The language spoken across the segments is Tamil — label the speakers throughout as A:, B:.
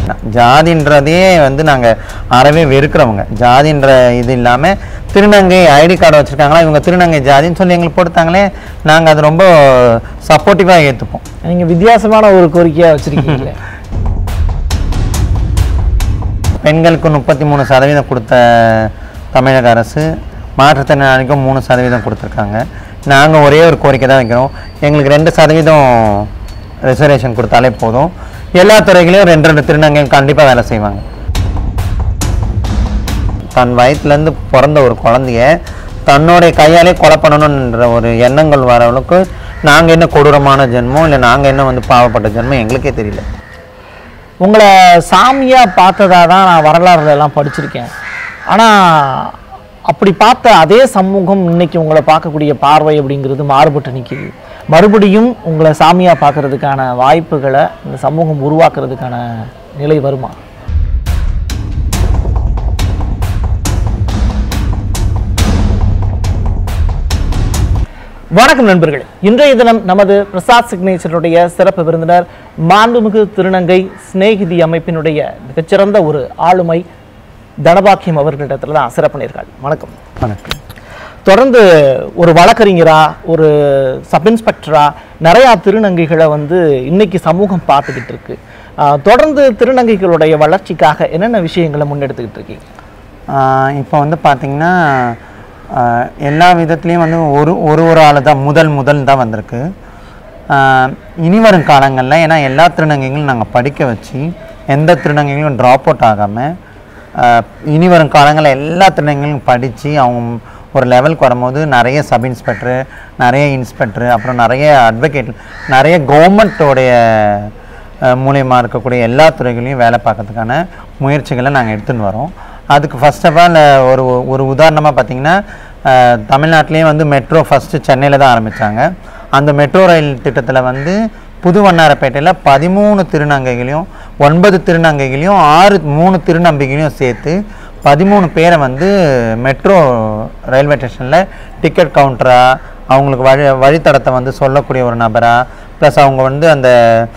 A: ஜாதின்றதையே வந்து நாங்கள் அறவே வெறுக்கிறவங்க ஜாதின்ற இது இல்லாமல் திருநங்கை ஐடி கார்டு வச்சுருக்காங்களா இவங்க திருநங்கை ஜாதின்னு சொல்லி எங்களுக்கு போட்டுத்தாங்களே நாங்கள் அது ரொம்ப சப்போர்ட்டிவாக ஏற்றுப்போம்
B: நீங்க வித்தியாசமான ஒரு கோரிக்கையா வச்சிருக்கீங்க
A: பெண்களுக்கு முப்பத்தி மூணு சதவீதம் கொடுத்த தமிழக அரசு மாற்றுத்திறனாளிக்கும் மூணு சதவீதம் கொடுத்துருக்காங்க நாங்கள் ஒரே ஒரு கோரிக்கை தான் வைக்கிறோம் எங்களுக்கு ரெண்டு சதவீதம் ரிசர்வேஷன் கொடுத்தாலே போதும் எல்லா துறைகளையும் ரெண்டு ரெண்டு திருநங்கைகள் கண்டிப்பாக வேலை செய்வாங்க தன் வயிற்றுலேருந்து பிறந்த ஒரு குழந்தைய தன்னுடைய கையாலே கொலை பண்ணணுன்ற ஒரு எண்ணங்கள் வர அளவுக்கு நாங்கள் என்ன கொடூரமான ஜென்மம் இல்லை நாங்கள் என்ன வந்து பாவப்பட்ட ஜென்மம் எங்களுக்கே தெரியல
B: உங்களை சாமியா பார்த்ததா தான் நான் வரலாறுல எல்லாம் படிச்சிருக்கேன் ஆனா அப்படி பார்த்த அதே சமூகம் இன்னைக்கு உங்களை பார்க்கக்கூடிய பார்வை அப்படிங்கிறது மாறுபட்டு நிக்குது மறுபடியும் உங்களை சாமியா பார்க்கறதுக்கான வாய்ப்புகளை இந்த சமூகம் உருவாக்குறதுக்கான நிலை வருமா வணக்கம் நண்பர்களே இன்றைய தினம் நமது பிரசாத் சிக்னேச்சருடைய சிறப்பு விருந்தினர் மாண்புமிகு திருநங்கை சிநேகிதி அமைப்பினுடைய மிகச்சிறந்த ஒரு ஆளுமை தனபாக்கியம் அவர்களிடத்துல தான் சிறப்பு நேர்கள் வணக்கம்
A: வணக்கம்
B: தொடர்ந்து ஒரு வழக்கறிஞரா ஒரு சப் இன்ஸ்பெக்டரா நிறையா திருநங்கைகளை வந்து இன்னைக்கு சமூகம் பார்த்துக்கிட்டு இருக்கு ஆஹ் தொடர்ந்து திருநங்கைகளுடைய வளர்ச்சிக்காக என்னென்ன விஷயங்களை முன்னெடுத்துக்கிட்டு இருக்கீங்க
A: இப்போ வந்து பார்த்தீங்கன்னா ஆஹ் எல்லா விதத்துலேயும் வந்து ஒரு ஒரு ஒரு ஆள் தான் முதல் முதல் தான் வந்திருக்கு ஆஹ் இனி வரும் காலங்களில் ஏன்னா எல்லா திருநங்கைகளும் நாங்கள் படிக்க வச்சு எந்த திருநங்கைகளும் ட்ராப் அவுட் ஆகாமல் இனி வரும் காலங்களில் எல்லா திருநங்கைகளும் படித்து அவங்க ஒரு லெவலுக்கு வரும்போது நிறைய சப் இன்ஸ்பெக்டரு நிறைய இன்ஸ்பெக்டரு அப்புறம் நிறைய அட்வொகேட் நிறைய கவர்மெண்ட்டோடைய மூலியமாக இருக்கக்கூடிய எல்லா துறைகளையும் வேலை பார்க்கறதுக்கான முயற்சிகளை நாங்கள் எடுத்துன்னு வரோம் அதுக்கு ஃபர்ஸ்ட் ஆஃப் ஆல் ஒரு ஒரு உதாரணமாக பார்த்தீங்கன்னா அஹ், தமிழ்நாட்டிலேயே வந்து மெட்ரோ ஃபஸ்ட்டு சென்னையில் தான் ஆரம்பித்தாங்க அந்த மெட்ரோ ரயில் திட்டத்தில் வந்து புது வண்ணாரப்பேட்டையில் பதிமூணு திருநங்கைகளையும் ஒன்பது திருநங்கைகளையும் ஆறு மூணு திருநம்பிகளையும் சேர்த்து பதிமூணு பேரை வந்து மெட்ரோ ரயில்வே ஸ்டேஷனில் டிக்கெட் கவுண்டரா அவங்களுக்கு வழி வழித்தடத்தை வந்து சொல்லக்கூடிய ஒரு நபரா ப்ளஸ் அவங்க வந்து அந்த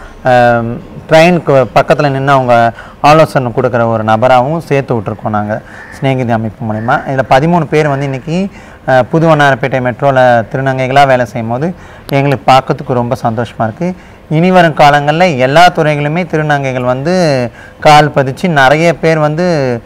A: ட்ரெயினுக்கு பக்கத்தில் நின்று அவங்க ஆலோசனை கொடுக்குற ஒரு நபராகவும் சேர்த்து விட்ருக்கோம் நாங்கள் சிநேகிதி அமைப்பு மூலிமா இதில் பதிமூணு பேர் வந்து இன்றைக்கி புது வண்ணாரப்பேட்டை மெட்ரோவில் திருநங்கைகளாக வேலை செய்யும் போது எங்களுக்கு பார்க்கறதுக்கு ரொம்ப சந்தோஷமாக இருக்குது இனி வரும் காலங்களில் எல்லா துறைகளுமே திருநங்கைகள் வந்து கால் பதிச்சு நிறைய பேர் வந்து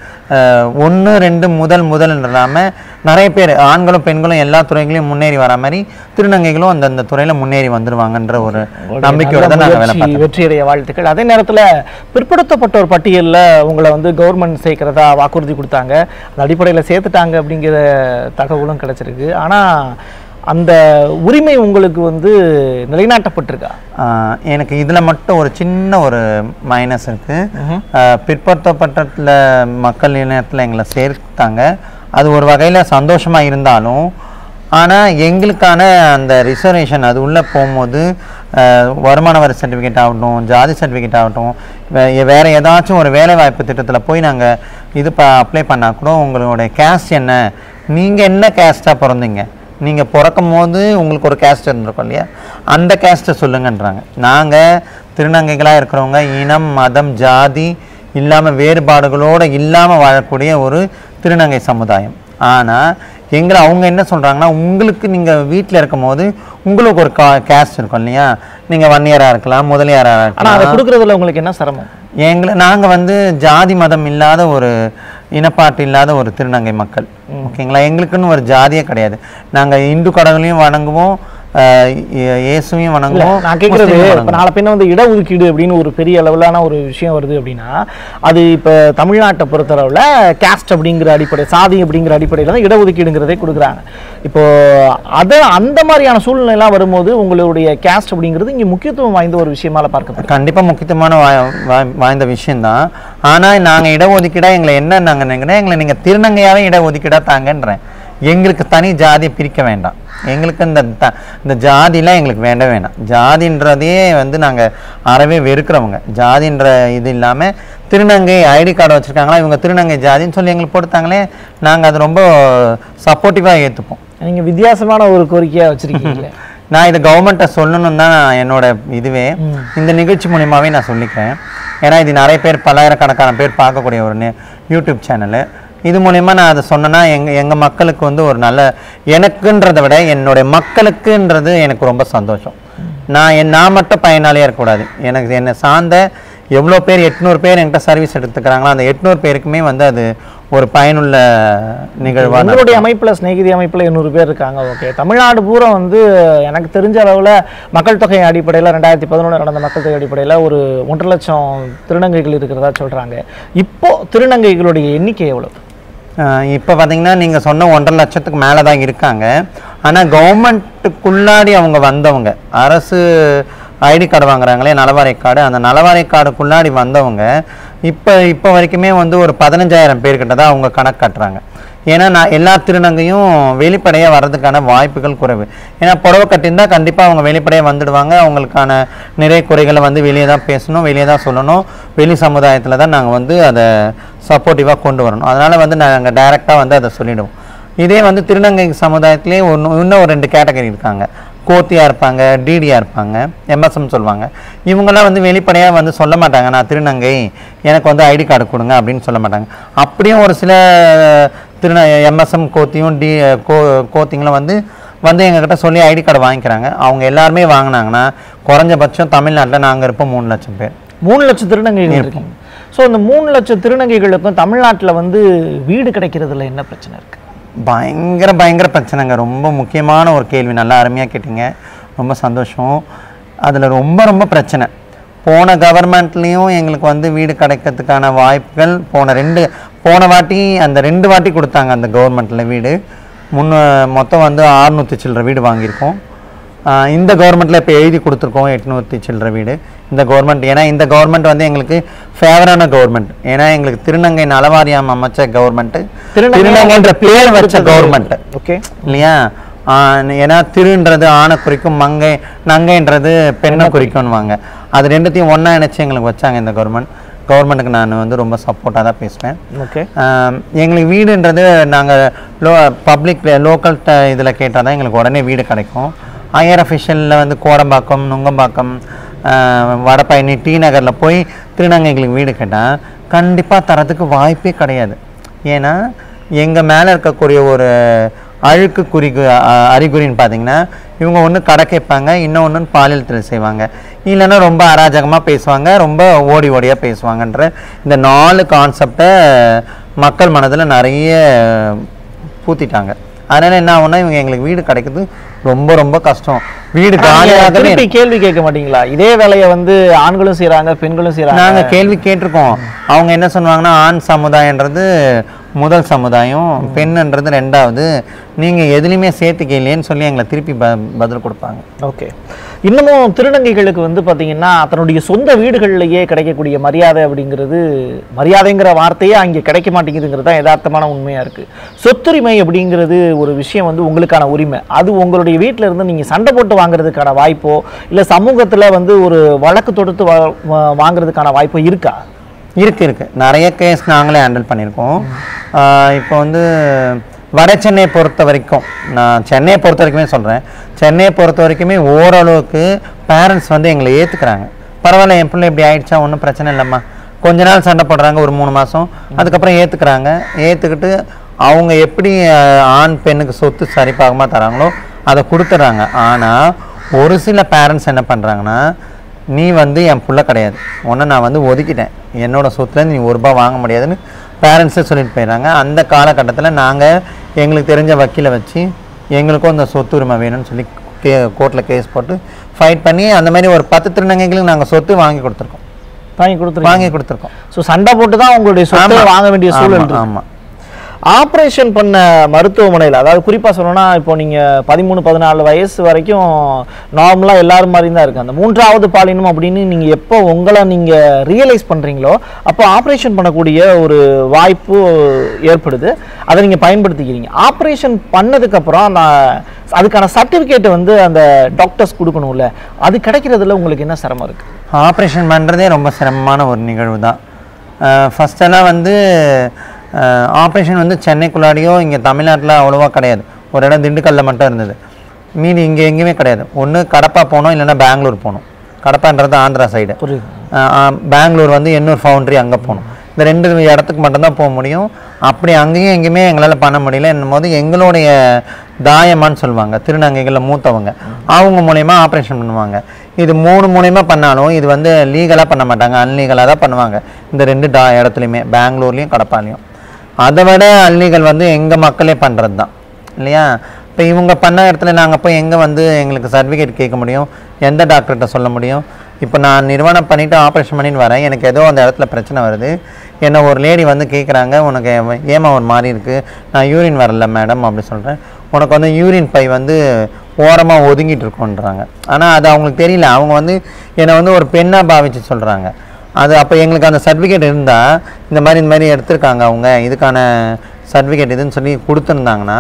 A: ஒன்று ரெண்டு முதல் முதல் இல்லாமல் நிறைய பேர் ஆண்களும் பெண்களும் எல்லா துறைகளையும் முன்னேறி வர மாதிரி திருநங்கைகளும் அந்தந்த துறையில் முன்னேறி வந்துருவாங்கன்ற ஒரு நம்பிக்கையோட தான் நாங்கள் வேலை
B: முயற்சி
A: பார்த்தோம்
B: வெற்றியடைய வாழ்த்துக்கள் அதே நேரத்துல பிற்படுத்தப்பட்டோர் பட்டியல்ல உங்களை வந்து கவர்மெண்ட் சேர்க்கிறதா வாக்குறுதி கொடுத்தாங்க அந்த அடிப்படையில சேர்த்துட்டாங்க அப்படிங்கிற தகவலும் கிடைச்சிருக்கு ஆனா அந்த உரிமை உங்களுக்கு வந்து நிலைநாட்டப்பட்டிருக்கா
A: ஆஹ் எனக்கு இதில் மட்டும் ஒரு சின்ன ஒரு மைனஸ் இருக்குது பிற்படுத்தப்பட்டத்தில் மக்கள் இனத்தில் எங்களை சேர்த்தாங்க அது ஒரு வகையில் சந்தோஷமாக இருந்தாலும் ஆனால் எங்களுக்கான அந்த ரிசர்வேஷன் அது உள்ளே போகும்போது ஆஹ் வருமான வரி சர்டிஃபிகேட் ஆகட்டும் ஜாதி சர்டிஃபிகேட் ஆகட்டும் வே- வேற ஏதாச்சும் ஒரு வேலைவாய்ப்பு திட்டத்தில் போய் நாங்கள் இது ப அப்ளை பண்ணால் கூட உங்களுடைய கேஸ்ட் என்ன நீங்கள் என்ன கேஸ்ட்டாக பிறந்தீங்க நீங்கள் பிறக்கும் போது உங்களுக்கு ஒரு கேஸ்ட் இருந்திருக்கும் இல்லையா அந்த கேஸ்ட்டை சொல்லுங்கன்றாங்க நாங்கள் திருநங்கைகளாக இருக்கிறவங்க இனம் மதம் ஜாதி இல்லாமல் வேறுபாடுகளோடு இல்லாமல் வாழக்கூடிய ஒரு திருநங்கை சமுதாயம் ஆனால் எங்களை அவங்க என்ன சொல்கிறாங்கன்னா உங்களுக்கு நீங்கள் வீட்டில் இருக்கும் போது உங்களுக்கு ஒரு கா கேஸ்ட் இருக்கும் இல்லையா நீங்கள் வன்னியராக இருக்கலாம் முதலியாராக
B: ஆனா
A: இருக்கலாம்
B: அதை கொடுக்கறதுல உங்களுக்கு என்ன சிரமம்
A: எங்களை நாங்கள் வந்து ஜாதி மதம் இல்லாத ஒரு இனப்பாட்டு இல்லாத ஒரு திருநங்கை மக்கள் ஓகேங்களா எங்களுக்குன்னு ஒரு ஜாதியே கிடையாது நாங்கள் இந்து கடவுளையும் வணங்குவோம் ஆஹ் இயே- இயேசுவையும் வணங்குவோம்
B: நான் கேட்குறது
A: முஸ்லீமையும்
B: இப்போ
A: வணங்குவோம்.
B: நாளை பின்ன வந்து இடஒதுக்கீடு அப்படின்னு ஒரு பெரிய அளவிலான ஒரு விஷயம் வருது அப்படின்னா அது இப்போ தமிழ்நாட்டை பொறுத்தளவில் கேஸ்ட் அப்படிங்கிற அடிப்படை சாதி அப்படிங்கிற அடிப்படையில் தான் இடஒதுக்கீடுங்கிறதே கொடுக்குறாங்க இப்போ அதை அந்த மாதிரியான சூழ்நிலைலாம் வரும்போது உங்களுடைய கேஸ்ட் அப்படிங்கிறது இங்கே முக்கியத்துவம் வாய்ந்த ஒரு விஷயமால பார்க்கப்படுது
A: கண்டிப்பாக முக்கியத்துவமான வா- வா- வாய்ந்த விஷயம்தான் ஆனால் நாங்கள் இடஒதுக்கீடாக எங்களை என்ன நாங்கள் நினைக்கிறேன் எங்களை நீங்கள் திருநங்கையாகவே இடஒதுக்கீடாக தாங்கன்றேன் எங்களுக்கு தனி ஜாதியை பிரிக்க வேண்டாம் எங்களுக்கு இந்த த இந்த ஜாதிலாம் எங்களுக்கு வேண்டவே வேண்டாம் ஜாதின்றதையே வந்து நாங்கள் அறவே வெறுக்கிறவங்க ஜாதின்ற இது இல்லாமல் திருநங்கை ஐடி கார்டு வச்சுருக்காங்களா இவங்க திருநங்கை ஜாதின்னு சொல்லி எங்களுக்கு போட்டுத்தாங்களே நாங்கள் அது ரொம்ப சப்போர்ட்டிவாக ஏற்றுப்போம்
B: நீங்க வித்தியாசமான ஒரு கோரிக்கையா வச்சிருக்கீங்க
A: நான் இதை கவர்மெண்ட்டை சொல்லணும் தான் என்னோட இதுவே இந்த நிகழ்ச்சி மூலியமாவே நான் சொல்லிக்கிறேன் ஏன்னா இது நிறைய பேர் பல்லாயிரக்கணக்கான பேர் பார்க்கக்கூடிய ஒரு நே- யூடியூப் சேனலு இது மூலயமா நான் அதை சொன்னேன்னா எங்கள் எங்கள் மக்களுக்கு வந்து ஒரு நல்ல எனக்குன்றதை விட என்னுடைய மக்களுக்குன்றது எனக்கு ரொம்ப சந்தோஷம் நான் என் நான் மட்டும் பயனாளியாக இருக்கக்கூடாது எனக்கு என்னை சார்ந்த எவ்வளோ பேர் எட்நூறு பேர் என்கிட்ட சர்வீஸ் எடுத்துக்கிறாங்களோ அந்த எட்நூறு பேருக்குமே வந்து அது ஒரு பயனுள்ள நிகழ்வாக
B: உங்களுடைய அமைப்புல சிநேகிதி அமைப்புல எண்ணூறு பேர் இருக்காங்க ஓகே தமிழ்நாடு பூரா வந்து எனக்கு தெரிஞ்ச அளவுல மக்கள் தொகை அடிப்படையில் ரெண்டாயிரத்தி பதினொன்று நடந்த மக்கள் தொகை அடிப்படையில் ஒரு ஒன்றரை லட்சம் திருநங்கைகள் இருக்கிறதா சொல்றாங்க இப்போ திருநங்கைகளுடைய எண்ணிக்கை எவ்வளவு
A: இப்போ பார்த்தீங்கன்னா நீங்கள் சொன்ன ஒன்றரை லட்சத்துக்கு மேலே தான் இருக்காங்க ஆனால் கவர்மெண்ட்டுக்குள்ளாடி அவங்க வந்தவங்க அரசு ஐடி கார்டு வாங்குறாங்களே நலவாரி கார்டு அந்த நலவாரி கார்டுக்குள்ளாடி வந்தவங்க இப்போ இப்போ வரைக்குமே வந்து ஒரு பதினஞ்சாயிரம் பேர்கிட்ட தான் அவங்க கணக்கு கட்டுறாங்க ஏன்னா நான் எல்லா திருநங்கையும் வெளிப்படையாக வர்றதுக்கான வாய்ப்புகள் குறைவு ஏன்னா புடவை கட்டியிருந்தால் கண்டிப்பாக அவங்க வெளிப்படையாக வந்துடுவாங்க அவங்களுக்கான நிறை குறைகளை வந்து வெளியே தான் பேசணும் வெளியே தான் சொல்லணும் வெளி சமுதாயத்தில் தான் நாங்கள் வந்து அதை சப்போர்ட்டிவாக கொண்டு வரணும் அதனால் வந்து நாங்கள் டைரெக்டாக வந்து அதை சொல்லிடுவோம் இதே வந்து திருநங்கை சமுதாயத்திலே ஒன்று இன்னும் ஒரு ரெண்டு கேட்டகரி இருக்காங்க கோத்தியாக இருப்பாங்க டிடியாக இருப்பாங்க எம்எஸ்எம் சொல்லுவாங்க இவங்கெல்லாம் வந்து வெளிப்படையாக வந்து சொல்ல மாட்டாங்க நான் திருநங்கை எனக்கு வந்து ஐடி கார்டு கொடுங்க அப்படின்னு சொல்ல மாட்டாங்க அப்படியும் ஒரு சில திருந எம்எஸ்எம் கோத்தியும் டி கோ கோத்திங்களும் வந்து வந்து எங்ககிட்ட சொல்லி ஐடி கார்டு வாங்கிக்கிறாங்க அவங்க எல்லாருமே வாங்கினாங்கன்னா குறைஞ்சபட்சம் தமிழ்நாட்டில் நாங்கள் இருப்போம் மூணு லட்சம் பேர்
B: மூணு லட்சம் திருநங்கைகள் இருக்காங்க ஸோ இந்த மூணு லட்சம் திருநங்கைகளுக்கும் தமிழ்நாட்டுல வந்து வீடு கிடைக்கிறதுல என்ன பிரச்சனை இருக்கு
A: பயங்கர பயங்கர பிரச்சனைங்க ரொம்ப முக்கியமான ஒரு கேள்வி நல்லா அருமையாக கேட்டீங்க ரொம்ப சந்தோஷம் அதில் ரொம்ப ரொம்ப பிரச்சனை போன கவர்மெண்ட்லேயும் எங்களுக்கு வந்து வீடு கிடைக்கிறதுக்கான வாய்ப்புகள் போன ரெண்டு போன வாட்டி அந்த ரெண்டு வாட்டி கொடுத்தாங்க அந்த கவர்மெண்ட்டில் வீடு முன்ன மொத்தம் வந்து ஆறுநூற்றி சில்லற வீடு வாங்கியிருக்கோம் ஆஹ் இந்த கவர்மெண்ட்டில் இப்போ எழுதி கொடுத்துருக்கோம் எட்நூற்றி சில்லற வீடு இந்த கவர்மெண்ட் ஏன்னா இந்த கவர்மெண்ட் வந்து எங்களுக்கு ஃபேவரான கவர்மெண்ட் ஏன்னா எங்களுக்கு திருநங்கை நலவாரியம் அமைச்ச கவர்மெண்ட்டு
B: திருநங்கை
A: திருநங்கைன்ற பேர் வச்ச கவர்மெண்ட்
B: ஓகே
A: இல்லையா ஆஹ் ஏன்னா திருன்றது ஆணை குறிக்கும் மங்கை நங்கைன்றது பெண்ணை குறிக்கும்வாங்க அது ரெண்டுத்தையும் ஒன்றா இணைச்சு எங்களுக்கு வச்சாங்க இந்த கவர்மெண்ட் கவர்மெண்ட்டுக்கு நான் வந்து ரொம்ப சப்போர்ட்டாக தான் பேசுவேன்
B: ஓகே
A: ஆம், எங்களுக்கு வீடுன்றது நாங்கள் லோ பப்ளிக் லோக்கல் இதில் கேட்டால் தான் எங்களுக்கு உடனே வீடு கிடைக்கும் ஹையர் அஃபிஷியலில் வந்து கோடம்பாக்கம் நுங்கம்பாக்கம் ஆஹ், வடபழனி டி நகரில் போய் திருநங்கைகளுக்கு வீடு கேட்டால் கண்டிப்பாக தரத்துக்கு வாய்ப்பே கிடையாது ஏன்னா எங்கள் மேலே இருக்கக்கூடிய ஒரு அழுக்கு குறிக்கு அ- அறிகுறின்னு பார்த்தீங்கன்னா இவங்க ஒன்று கடை கேட்பாங்க இன்னொன்று பாலியல் தொழில் செய்வாங்க இல்லைன்னா ரொம்ப அராஜகமாக பேசுவாங்க ரொம்ப ஓடி ஓடியாக பேசுவாங்கன்ற இந்த நாலு கான்செப்டை மக்கள் மனதில் நிறைய பூத்திட்டாங்க அதனால என்ன ஆகும்னா இவங்க எங்களுக்கு வீடு கிடைக்கிறது ரொம்ப ரொம்ப கஷ்டம் வீடு காலியாகவே
B: திருப்பி கேள்வி கேட்க மாட்டீங்களா இதே வேலையை வந்து ஆண்களும் செய்றாங்க பெண்களும் செய்றாங்க
A: நாங்க கேள்வி கேட்டிருக்கோம் அவங்க என்ன சொன்னாங்கன்னா ஆண் சமுதாயன்றது முதல் சமுதாயம் பெண்ணுன்றது ரெண்டாவது நீங்க எதுலையுமே சேர்த்துக்கலையேன்னு சொல்லி எங்களை திருப்பி ப பதில் கொடுப்பாங்க
B: ஓகே இன்னமும் திருநங்கைகளுக்கு வந்து பாத்தீங்கன்னா தன்னுடைய சொந்த வீடுகள்லயே கிடைக்கக்கூடிய மரியாதை அப்படிங்கிறது மரியாதைங்கிற வார்த்தையே அங்கே கிடைக்க மாட்டேங்குதுங்கிறது தான் யதார்த்தமான உண்மையா இருக்கு சொத்துரிமை அப்படிங்கிறது ஒரு விஷயம் வந்து உங்களுக்கான உரிமை அது உங்களுடைய வீட்டில இருந்து நீங்க சண்டை போட்டு வாங்குறதுக்கான வாய்ப்போ இல்ல சமூகத்துல வந்து ஒரு வழக்கு தொடுத்து வா- வா- வாங்குறதுக்கான வாய்ப்போ இருக்கா
A: இருக்கு இருக்கு நிறைய கேஸ் நாங்களே ஹேண்டில் பண்ணியிருக்கோம் ஆஹ் இப்போ வந்து வட சென்னை பொறுத்த வரைக்கும் நான் சென்னையை பொறுத்த வரைக்குமே சொல்கிறேன் சென்னையை பொறுத்த வரைக்குமே ஓரளவுக்கு பேரண்ட்ஸ் வந்து எங்களை ஏற்றுக்கிறாங்க பரவாயில்ல என் பிள்ளை இப்படி ஆயிடுச்சா ஒன்றும் பிரச்சனை இல்லைம்மா கொஞ்ச நாள் சண்டை போடுறாங்க ஒரு மூணு மாதம் அதுக்கப்புறம் ஏற்றுக்கிறாங்க ஏற்றுக்கிட்டு அவங்க எப்படி ஆஹ், ஆண் பெண்ணுக்கு சொத்து சரிபாகமாக தராங்களோ அதை கொடுத்துட்றாங்க ஆனால் ஒரு சில பேரண்ட்ஸ் என்ன பண்ணுறாங்கன்னா நீ வந்து என் புள்ள கிடையாது உன்னை நான் வந்து ஒதுக்கிட்டேன் என்னோட சொத்துலேருந்து நீ ஒரு ரூபாய் வாங்க முடியாதுன்னு பேரண்ட்ஸே சொல்லிட்டு போயிடுறாங்க அந்த காலகட்டத்தில் நாங்கள் எங்களுக்கு தெரிஞ்ச வக்கீலை வச்சு எங்களுக்கும் அந்த சொத்து உரிமை வேணும்னு சொல்லி கே கோர்ட்டில் கேஸ் போட்டு ஃபைட் பண்ணி அந்த மாதிரி ஒரு பத்து திருநங்கைகளுக்கு நாங்கள் சொத்து வாங்கி கொடுத்துருக்கோம்
B: வாங்கி கொடுத்துருங்க
A: வாங்கி கொடுத்துருக்கோம்
B: ஸோ சண்டை போட்டு தான் உங்களுடைய சொத்தை
A: ஆமா.
B: வாங்க வேண்டிய சூழல்
A: ஆமா,
B: இருக்கு
A: ஆமா
B: ஆப்ரேஷன் பண்ண மருத்துவமனையில் அதாவது குறிப்பாக சொல்லணும்னா இப்போ நீங்கள் பதிமூணு பதினாலு வயசு வரைக்கும் நார்மலாக எல்லாரும் மாதிரி தான் இருக்கு அந்த மூன்றாவது பாலினம் அப்படின்னு நீங்கள் எப்போ உங்களை நீங்கள் ரியலைஸ் பண்ணுறீங்களோ அப்போ ஆப்ரேஷன் பண்ணக்கூடிய ஒரு வாய்ப்பு ஏற்படுது அதை நீங்கள் பயன்படுத்திக்கிறீங்க ஆப்ரேஷன் பண்ணதுக்கப்புறம் அந்த அதுக்கான சர்டிஃபிகேட்டை வந்து அந்த டாக்டர்ஸ் கொடுக்கணும்ல அது கிடைக்கிறதுல உங்களுக்கு என்ன சிரமம் இருக்குது
A: ஆப்ரேஷன் பண்ணுறதே ரொம்ப சிரமமான ஒரு நிகழ்வு தான் ஃபஸ்ட்டெல்லாம் வந்து ஆப்ரேஷன் வந்து சென்னைக்குள்ளாடியோ இங்கே தமிழ்நாட்டில் அவ்வளோவா கிடையாது ஒரு இடம் திண்டுக்கல்ல மட்டும் இருந்தது மீதி இங்கே எங்கேயுமே கிடையாது ஒன்று கடப்பா போகணும் இல்லைன்னா பெங்களூர் போகணும் கடப்பான்றது ஆந்திரா சைடு
B: புரியுது
A: பெங்களூர் வந்து எண்ணூர் ஃபவுண்ட்ரி அங்கே போகணும் இந்த ரெண்டு இடத்துக்கு மட்டும்தான் போக முடியும் அப்படி அங்கேயும் எங்கேயுமே எங்களால் பண்ண முடியல என்னும் போது எங்களுடைய தாயமான்னு சொல்லுவாங்க திருநங்கைகளில் மூத்தவங்க அவங்க மூலயமா ஆப்ரேஷன் பண்ணுவாங்க இது மூணு மூலயமா பண்ணாலும் இது வந்து லீகலாக பண்ண மாட்டாங்க அன்லீகலாக தான் பண்ணுவாங்க இந்த ரெண்டு டா இடத்துலையுமே பெங்களூர்லேயும் கடப்பாலையும் அதை விட அன்லீகல் வந்து எங்கள் மக்களே பண்ணுறது தான் இல்லையா இப்போ இவங்க பண்ண இடத்துல நாங்கள் போய் எங்கே வந்து எங்களுக்கு சர்டிஃபிகேட் கேட்க முடியும் எந்த டாக்டர்கிட்ட சொல்ல முடியும் இப்போ நான் நிறுவனம் பண்ணிவிட்டு ஆப்ரேஷன் பண்ணிட்டு வரேன் எனக்கு ஏதோ அந்த இடத்துல பிரச்சனை வருது என்னை ஒரு லேடி வந்து கேட்குறாங்க உனக்கு ஏமா ஒரு மாதிரி இருக்குது நான் யூரின் வரல மேடம் அப்படி சொல்கிறேன் உனக்கு வந்து யூரின் பை வந்து ஓரமாக ஒதுங்கிட்டு இருக்கோன்றாங்க ஆனால் அது அவங்களுக்கு தெரியல அவங்க வந்து என்னை வந்து ஒரு பெண்ணாக பாவிச்சு சொல்கிறாங்க அது அப்போ எங்களுக்கு அந்த சர்டிஃபிகேட் இருந்தால் இந்த மாதிரி இந்த மாதிரி எடுத்திருக்காங்க அவங்க இதுக்கான சர்டிஃபிகேட் இதுன்னு சொல்லி கொடுத்துருந்தாங்கன்னா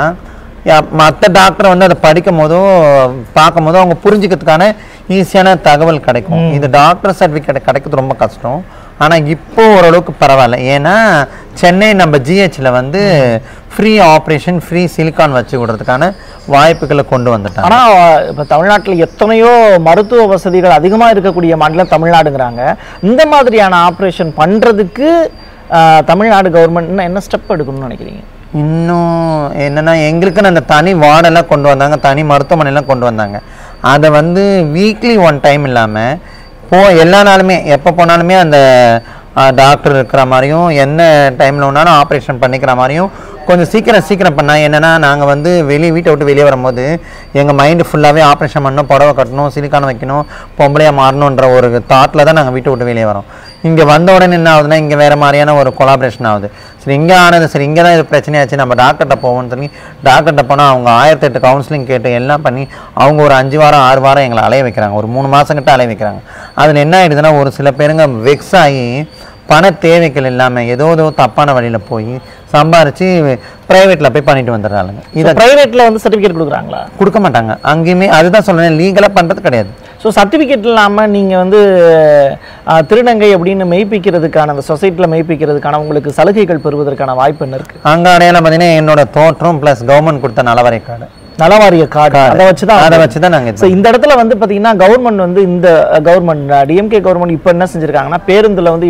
A: மற்ற டாக்டர் வந்து அதை படிக்கும் போதோ பார்க்கும் போதோ அவங்க புரிஞ்சுக்கிறதுக்கான ஈஸியான தகவல் கிடைக்கும் இது டாக்டர் சர்டிஃபிகேட் கிடைக்கிறது ரொம்ப கஷ்டம் ஆனால் இப்போ ஓரளவுக்கு பரவாயில்ல ஏன்னா சென்னை நம்ம ஜிஹெச்சில் வந்து ஃப்ரீ ஆப்ரேஷன் ஃப்ரீ சிலிக்கான் வச்சு விடுறதுக்கான வாய்ப்புகளை கொண்டு வந்துட்டாங்க
B: ஆனா இப்ப தமிழ்நாட்டுல எத்தனையோ மருத்துவ வசதிகள் அதிகமா இருக்கக்கூடிய மாநிலம் தமிழ்நாடுங்கிறாங்க இந்த மாதிரியான ஆபரேஷன் பண்றதுக்கு ஆஹ், தமிழ்நாடு கவர்மெண்ட் என்ன ஸ்டெப் எடுக்கணும்னு நினைக்கிறீங்க
A: இன்னும் என்னன்னா எங்களுக்குன்னு அந்த தனி வார்டெல்லாம் கொண்டு வந்தாங்க தனி மருத்துவமனைலாம் கொண்டு வந்தாங்க அதை வந்து வீக்லி ஒன் டைம் இல்லாமல் போ எல்லா நாளுமே எப்போ போனாலுமே அந்த டாக்டர் இருக்கிற மாதிரியும் என்ன டைமில் வேணாலும் ஆப்ரேஷன் பண்ணிக்கிற மாதிரியும் கொஞ்சம் சீக்கிரம் சீக்கிரம் பண்ணால் என்னென்னா நாங்கள் வந்து வெளியே வீட்டை விட்டு வெளியே வரும்போது எங்கள் மைண்டு ஃபுல்லாகவே ஆப்ரேஷன் பண்ணணும் புடவை கட்டணும் சிலிக்கான் வைக்கணும் பொம்பளையாக மாறணுன்ற ஒரு தாட்டில் தான் நாங்கள் வீட்டை விட்டு வெளியே வரோம் இங்கே வந்த உடனே என்ன ஆகுதுன்னா இங்கே வேறு மாதிரியான ஒரு கொலாபரேஷன் ஆகுது சரி இங்கே ஆனது சரி இங்கே தான் இது பிரச்சனையாச்சு நம்ம டாக்டர்கிட்ட போவோம்னு சொல்லி டாக்டர்கிட்ட போனால் அவங்க ஆயிரத்தி எட்டு கவுன்சிலிங் கேட்டு எல்லாம் பண்ணி அவங்க ஒரு அஞ்சு வாரம் ஆறு வாரம் எங்களை அலைய வைக்கிறாங்க ஒரு மூணு மாதம் கிட்ட அலைய வைக்கிறாங்க அதில் என்ன ஆயிடுதுன்னா ஒரு சில பேருங்க வெக்ஸ் ஆகி பண தேவைகள் இல்லாமல் ஏதோ ஏதோ தப்பான வழியில் போய் சம்பாரித்து ப்ரைவேட்டில் போய் பண்ணிட்டு வந்துடுறாங்க இதை
B: பிரைவேட்ல வந்து சர்டிபிகேட் கொடுக்குறாங்களா
A: கொடுக்க மாட்டாங்க அங்கேயுமே அதுதான் சொல்கிறேன் லீகலாக பண்ணுறது கிடையாது
B: ஸோ சர்டிஃபிகேட் இல்லாமல் நீங்கள் வந்து ஆஹ், திருநங்கை அப்படின்னு மெய்ப்பிக்கிறதுக்கான அந்த சொசைட்டியில் மெய்ப்பிக்கிறதுக்கான உங்களுக்கு சலுகைகள் பெறுவதற்கான வாய்ப்பு என்ன இருக்கு
A: அங்கே அடையாளம் பார்த்தீங்கன்னா என்னோட தோற்றம் ப்ளஸ் கவர்மெண்ட் கொடுத்த நலவரை கார்டு
B: நலவாரிய கார்டு அதை வச்சு தான்
A: அதை வச்சு தான் நாங்கள்
B: ஸோ இந்த இடத்துல வந்து பார்த்தீங்கன்னா கவர்மெண்ட் வந்து இந்த கவர்மெண்ட் டிஎம்கே கவர்மெண்ட் இப்போ என்ன செஞ்சிருக்காங்கன்னா பேருந்தில் வந்து